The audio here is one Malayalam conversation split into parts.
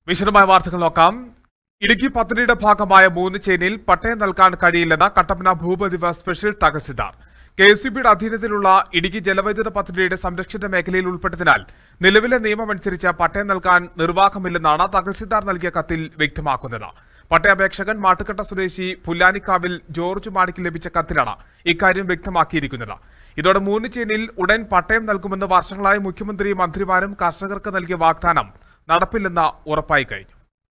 വിശദമായ വാർത്തകൾ നോക്കാം ഇടുക്കി പദ്ധതിയുടെ ഭാഗമായ മൂന്ന് ചെയിനിൽ പട്ടയം നൽകാൻ കഴിയില്ലെന്ന് കട്ടപ്പന ഭൂപതിവ സ്പെഷ്യൽ തഹസിൽദാർ കെ എസ് ബിയുടെ അധീനത്തിലുള്ള ഇടുക്കി ജലവൈദ്യുത പദ്ധതിയുടെ സംരക്ഷിത മേഖലയിൽ ഉൾപ്പെട്ടതിനാൽ നിലവിലെ നിയമമനുസരിച്ച് പട്ടയം നൽകാൻ നിർവാഹമില്ലെന്നാണ് തഹസിൽദാർ നൽകിയ കത്തിൽ വ്യക്തമാക്കുന്നത് പട്ടയാപേക്ഷകൻ മാട്ടുക്കട്ട സ്വദേശി പുല്ലാനിക്കാവിൽ ജോർജ് മാണിക്ക് ലഭിച്ച കത്തിലാണ് ഇക്കാര്യം വ്യക്തമാക്കിയിരിക്കുന്നത് ഇതോടെ മൂന്ന് ചെയിനിൽ ഉടൻ പട്ടയം നൽകുമെന്ന് വർഷങ്ങളായി മുഖ്യമന്ത്രി മന്ത്രിമാരും കർഷകർക്ക് നൽകിയ വാഗ്ദാനം നടപ്പില്ലെന്ന് ഉറപ്പായി കഴിഞ്ഞു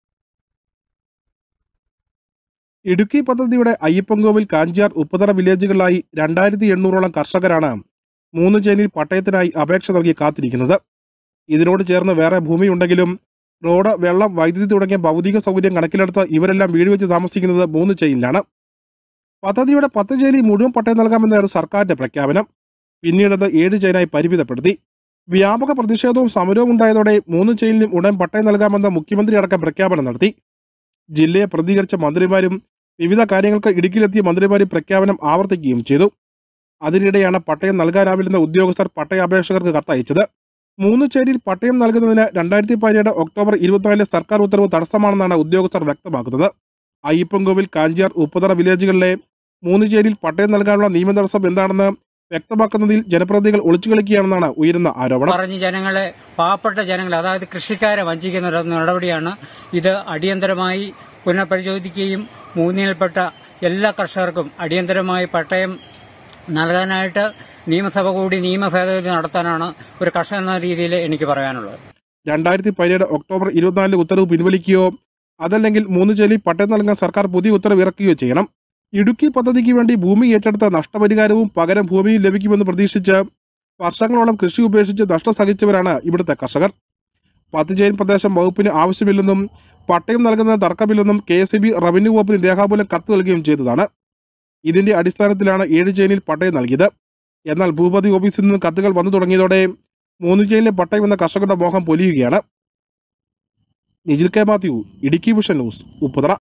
ഇടുക്കി പദ്ധതിയുടെ അയ്യപ്പൻകോവിൽ കാഞ്ചിയാർ ഉപ്പതറ വില്ലേജുകളിലായി രണ്ടായിരത്തി എണ്ണൂറോളം കർഷകരാണ് മൂന്ന് ചേനിൽ പട്ടയത്തിനായി അപേക്ഷ നൽകി കാത്തിരിക്കുന്നത് ഇതിനോട് ചേർന്ന് വേറെ ഭൂമിയുണ്ടെങ്കിലും റോഡ് വെള്ളം വൈദ്യുതി തുടങ്ങിയ ഭൗതിക സൗകര്യം കണക്കിലെടുത്ത് ഇവരെല്ലാം വീട് വെച്ച് താമസിക്കുന്നത് മൂന്ന് ചെയിനിലാണ് പദ്ധതിയുടെ പത്ത് ചേരി മുഴുവൻ പട്ടയം നൽകാമെന്നായിരുന്നു സർക്കാരിന്റെ പ്രഖ്യാപനം പിന്നീടത് ഏഴ് ചെയിനായി പരിമിതപ്പെടുത്തി വ്യാപക പ്രതിഷേധവും സമരവും ഉണ്ടായതോടെ മൂന്ന് ചെയിനിലും ഉടൻ പട്ടയം നൽകാമെന്ന് മുഖ്യമന്ത്രി അടക്കം പ്രഖ്യാപനം നടത്തി ജില്ലയെ പ്രതികരിച്ച മന്ത്രിമാരും വിവിധ കാര്യങ്ങൾക്ക് ഇടുക്കിയിലെത്തിയ മന്ത്രിമാരും പ്രഖ്യാപനം ആവർത്തിക്കുകയും ചെയ്തു അതിനിടെയാണ് പട്ടയം നൽകാനാവില്ലെന്ന ഉദ്യോഗസ്ഥർ പട്ടയാപേക്ഷകർക്ക് കത്തയച്ചത് മൂന്ന് ചേരിയിൽ പട്ടയം നൽകുന്നതിന് രണ്ടായിരത്തി പതിനേഴ് ഒക്ടോബർ ഇരുപത്തിനാലിലെ സർക്കാർ ഉത്തരവ് തടസ്സമാണെന്നാണ് ഉദ്യോഗസ്ഥർ വ്യക്തമാക്കുന്നത് അയ്യപ്പൻകോവിൽ കാഞ്ചിയാർ ഉപ്പതറ വില്ലേജുകളിലെ മൂന്ന് ചേരിയിൽ പട്ടയം നൽകാനുള്ള നിയമ തടസ്സം എന്താണെന്ന് വ്യക്തമാക്കുന്നതിൽ ജനപ്രതിനിധികൾ ഒളിച്ചു കളിക്കുകയാണെന്നാണ് ഉയരുന്ന ആരോപണം പറഞ്ഞ് ജനങ്ങളെ പാവപ്പെട്ട ജനങ്ങളെ അതായത് കൃഷിക്കാരെ വഞ്ചിക്കുന്ന ഒരു നടപടിയാണ് ഇത് അടിയന്തരമായി പുനഃപരിശോധിക്കുകയും മൂന്നിൽപ്പെട്ട എല്ലാ കർഷകർക്കും അടിയന്തരമായി പട്ടയം നൽകാനായിട്ട് നിയമസഭ കൂടി നിയമ ഭേദഗതി നടത്താനാണ് ഒരു കർഷകൻ എന്ന രീതിയിൽ എനിക്ക് പറയാനുള്ളത് രണ്ടായിരത്തി പതിനേഴ് ഒക്ടോബർ ഇരുപത്തിനാലിലെ ഉത്തരവ് പിൻവലിക്കുകയോ അതല്ലെങ്കിൽ മൂന്ന് ചേലി പട്ടയം നൽകാൻ സർക്കാർ പുതിയ ഉത്തരവ് ഇറക്കുകയോ ചെയ്യണം ഇടുക്കി പദ്ധതിക്ക് വേണ്ടി ഭൂമി ഏറ്റെടുത്ത നഷ്ടപരിഹാരവും പകരം ഭൂമിയും ലഭിക്കുമെന്ന് പ്രതീക്ഷിച്ച് വർഷങ്ങളോളം കൃഷി ഉപേക്ഷിച്ച് നഷ്ടം സഹിച്ചവരാണ് ഇവിടുത്തെ കർഷകർ പത്തുചെയിൻ പ്രദേശം വകുപ്പിന് ആവശ്യമില്ലെന്നും പട്ടയം നൽകുന്നത് തർക്കമില്ലെന്നും കെ എസ് ബി റവന്യൂ വകുപ്പിന് രേഖാമൂലം കത്ത് നൽകുകയും ചെയ്തതാണ് ഇതിന്റെ അടിസ്ഥാനത്തിലാണ് ഏഴ് ചെയിനിൽ പട്ടയം നൽകിയത് എന്നാൽ ഭൂപതി ഓഫീസിൽ നിന്ന് കത്തുകൾ വന്നു തുടങ്ങിയതോടെ മൂന്ന് ചെയിനിലെ പട്ടയം എന്ന കർഷകരുടെ മോഹം പൊലിയുകയാണ് Nijil K Mathew Idukki vision news Upputhara